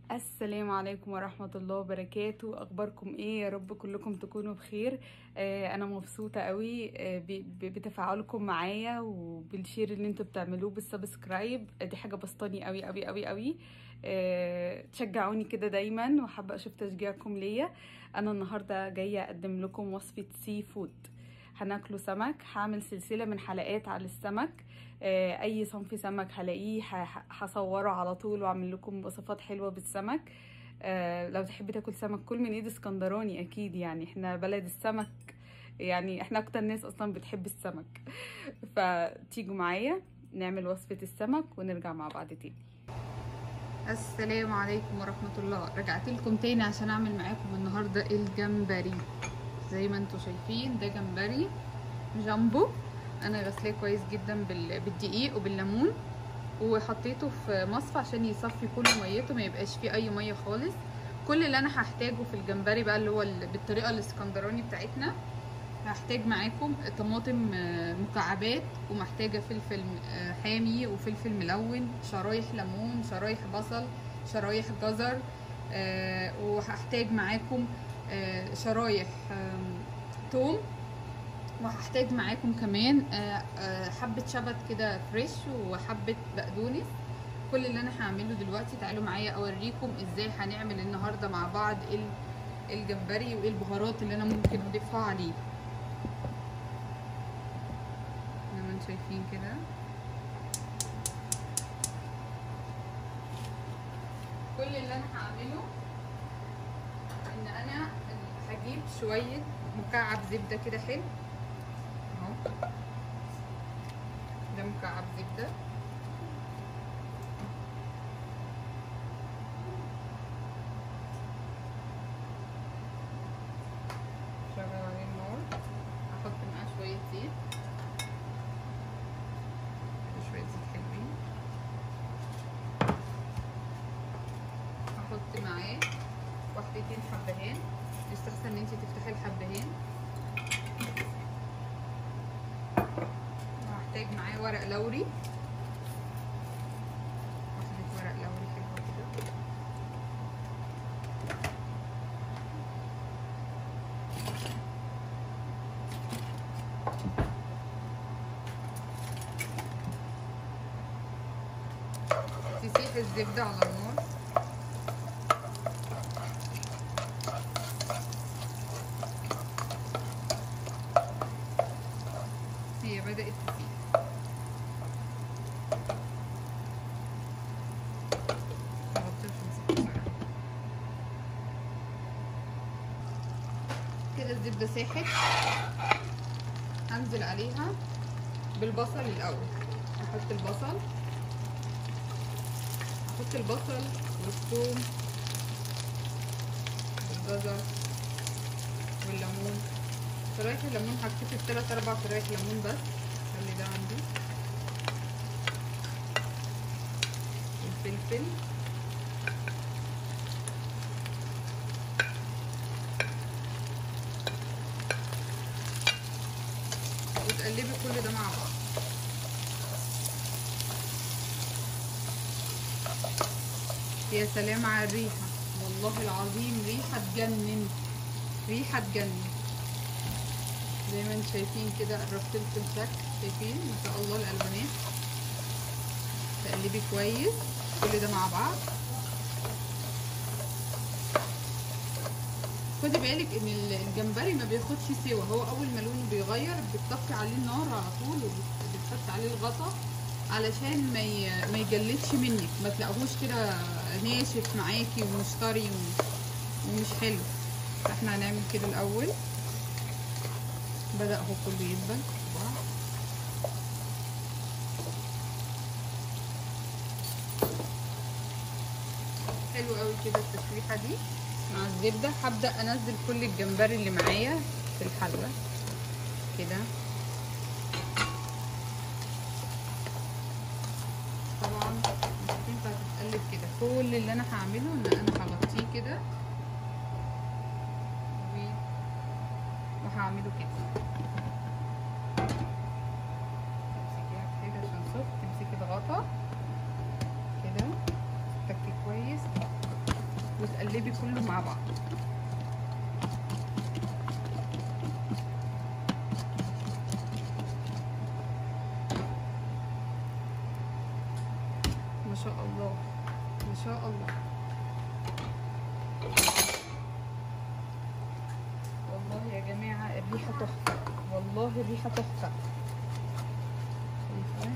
السلام عليكم ورحمة الله وبركاته أخباركم إيه يا رب كلكم تكونوا بخير آه أنا مبسوطة قوي آه ب- ب- بتفاعلكم معايا وبالشير اللي انتوا بتعملوه بالسبسكرايب آه، دي حاجة بسطاني قوي قوي قوي قوي آه تشجعوني كده دايما وحابة أشوف تشجيعكم ليا أنا النهاردة جاية أقدم لكم وصفة سي فود هناكلوا سمك هعمل سلسلة من حلقات على السمك آه، اي صنف سمك هلاقيه ه- هصوره على طول واعمل لكم وصفات حلوه بالسمك آه، لو تحب تاكل سمك كل من ايد اسكندراني اكيد يعني احنا بلد السمك يعني احنا اكتر ناس اصلا بتحب السمك فتيجوا معايا نعمل وصفه السمك ونرجع مع بعض تاني السلام عليكم ورحمه الله رجعت لكم تاني عشان اعمل معاكم النهارده الجمبري زي ما انتم شايفين ده جمبري جامبو انا غسلاه كويس جدا بال- بالدقيق وبالليمون وحطيته في مصفى عشان يصفي كل ميته ما يبقاش فيه اي ميه خالص كل اللي انا هحتاجه في الجمبري بقى اللي هو ال- بالطريقه الاسكندراني بتاعتنا هحتاج معاكم طماطم آه، مكعبات ومحتاجه فلفل آه، حامي وفلفل ملون شرايح ليمون شرايح بصل شرايح جزر آه، وهحتاج معاكم آه، شرايح آم، توم وهحتاج معاكم كمان آه، آه، حبة شبت كده فريش وحبة بقدونس كل اللي انا هعمله دلوقتي تعالوا معايا اوريكم ازاي هنعمل النهاردة مع بعض ال- الجمبري وايه البهارات اللي انا ممكن اضيفها عليه زي ما انتم شايفين كده كل اللي انا هعمله ان انا هجيب شوية مكعب زبدة كده حلو اهو ده مكعب زبدة شغل عليه النار احط معاه شوية زيت شوية زيت حلوين احط معاه واحدتين حبهان يستحسن ان انت تفتحي الحبهان وهحتاج معاه ورق لوري واحدة ورق لوري حلوة كده تسيح الزبدة على النار هي بدأت تسيح نغطيها عشان تسيح بسرعة. كده الزبدة ساحت هنزل عليها بالبصل الأول أحط البصل أحط البصل والثوم والجزر والليمون شرايح الليمون هكتفي بتلات أربع شرايح ليمون بس خلي ده عندي الفلفل وتقلبي كل ده مع بعض يا سلام على الريحة والله العظيم ريحة تجنن ريحة تجنن زي ما انتم شايفين كده قربت لكم الشكل شايفين ما شاء الله الالوانات تقلبي كويس كل ده مع بعض خدي بالك ان الجمبري ما بياخدش سوا هو اول ما لونه بيغير بتطفي عليه النار على طول وبتحط عليه الغطا علشان ما ي- ما يجلدش منك ما تلاقوهوش كده ناشف معاكي ومش طري و- ومش حلو احنا هنعمل كده الاول بدأ هو كله يدبل حلو قوي كده التسويحه دي مع الزبده هبدأ انزل كل الجمبري اللي معايا في الحله كده طبعا مش هتنفع تتقلب كده كل اللي انا هعمله ان انا هغطيه كده و- وهعمله كده تمسكيها كده عشان سخن تمسكي الغطا كده تفكي كويس وتقلبي كله مع بعض ما شاء الله ما شاء الله والله يا جماعة الريحة تحفة والله الريحة تحفة شايفة؟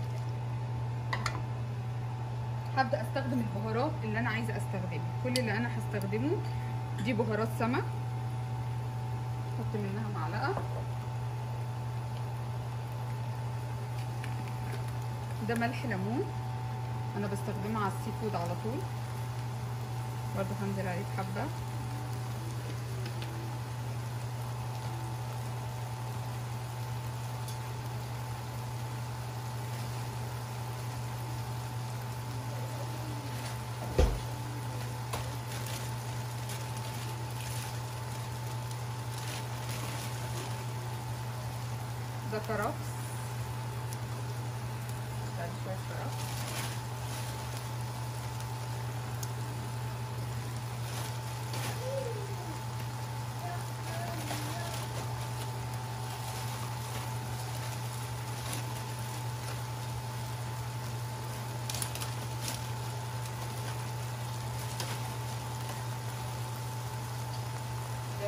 هبدأ استخدم البهارات اللي انا عايزة استخدمها كل اللي انا هستخدمه دي بهارات سمك احط منها معلقة ده ملح ليمون انا بستخدمه على السي فود على طول برضه هنزل عليه بحبه ده كرفس بعد شويه كرفس ده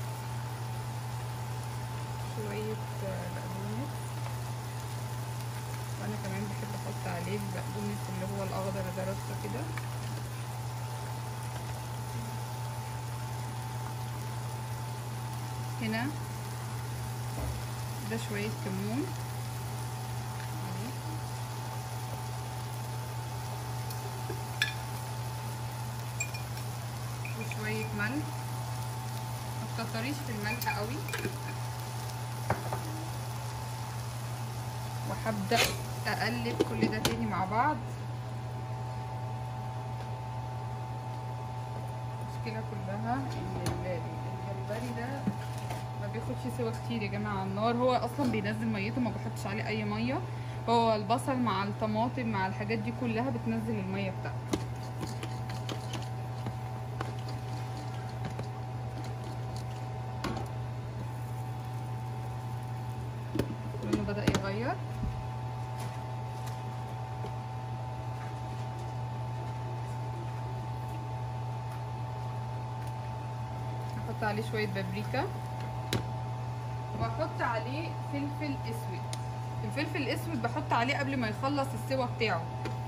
شوية بقدونس وأنا كمان بحب أحط عليه البقدونس اللي هو الأخضر ده رصة كده هنا ده شوية كمون وشوية ملح متكتريش في الملح قوي وهبدأ أقلب كل ده تاني مع بعض المشكلة كلها إن الجمبري ده ما بياخدش سوا كتير يا جماعة على النار هو أصلا بينزل ميته ما بحطش عليه أي مية هو البصل مع الطماطم مع الحاجات دي كلها بتنزل المية بتاعته لونه بدأ يغير هحط عليه شوية بابريكا واحط عليه فلفل اسود الفلفل الاسود بحط عليه قبل ما يخلص السوا بتاعه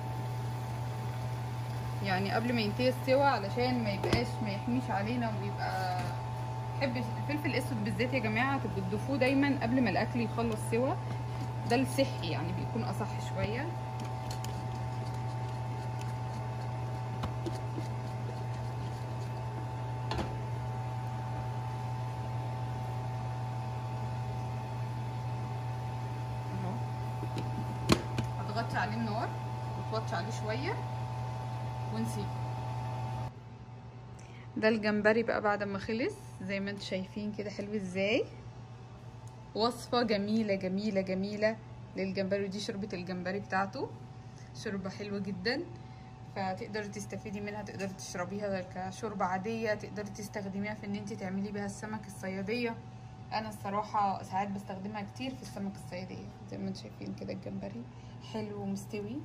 يعني قبل ما ينتهي السوا علشان ما يبقاش ما يحميش علينا ويبقى بحب الفلفل الاسود بالذات يا جماعه تبقوا تضيفوه دايما قبل ما الاكل يخلص سوا ده الصحي يعني بيكون اصح شويه اهو هتغطي عليه النار وتوطي عليه شويه ونسيبه ده الجمبري بقى بعد ما خلص زي ما انتم شايفين كده حلو ازاي وصفة جميلة جميلة جميلة للجمبري ودي شوربة الجمبري بتاعته شوربة حلوة جدا فتقدري تستفيدي منها تقدري تشربيها كشوربة عادية تقدري تستخدميها في ان انت تعملي بيها السمك الصيادية انا الصراحة ساعات بستخدمها كتير في السمك الصيادية زي ما انتم شايفين كده الجمبري حلو ومستوي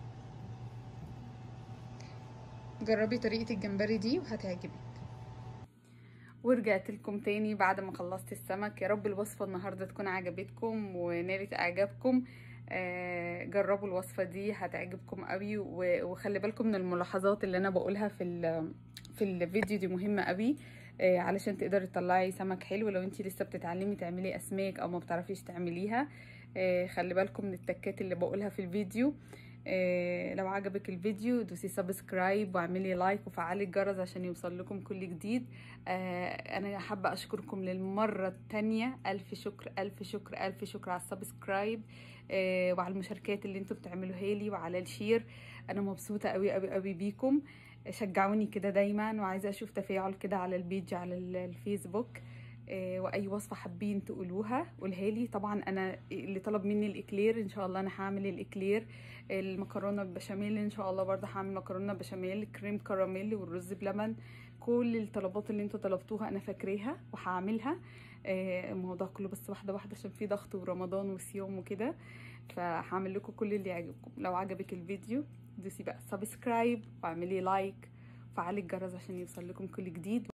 جربي طريقة الجمبري دي وهتعجبك ورجعت لكم تاني بعد ما خلصت السمك يا رب الوصفة النهاردة تكون عجبتكم ونالت اعجابكم آه جربوا الوصفة دي هتعجبكم قوي وخلي بالكم من الملاحظات اللي انا بقولها في في الفيديو دي مهمة قوي آه علشان تقدري تطلعي سمك حلو لو انتي لسه بتتعلمي تعملي اسماك او ما بتعرفيش تعمليها آه خلي بالكم من التكات اللي بقولها في الفيديو إيه لو عجبك الفيديو دوسي سبسكرايب واعملي لايك وفعلي الجرس عشان يوصل لكم كل جديد آه انا حابه اشكركم للمره التانية الف شكر الف شكر الف شكر على السبسكرايب آه وعلى المشاركات اللي انتوا بتعملوها لي وعلى الشير انا مبسوطه قوي قوي قوي بيكم شجعوني كده دايما وعايزه اشوف تفاعل كده على البيج على الفيسبوك آه، واي وصفه حابين تقولوها قولها لي طبعا انا اللي طلب مني الاكلير ان شاء الله انا هعمل الاكلير المكرونه بالبشاميل ان شاء الله برضه هعمل مكرونه بشاميل كريم كراميل والرز بلبن كل الطلبات اللي انتوا طلبتوها انا فاكراها وهعملها آه، الموضوع كله بس واحده واحده عشان في ضغط ورمضان وصيام وكده فهعمل لكم كل اللي يعجبكم لو عجبك الفيديو دوسي بقى سبسكرايب واعملي لايك وفعلي الجرس عشان يوصل لكم كل جديد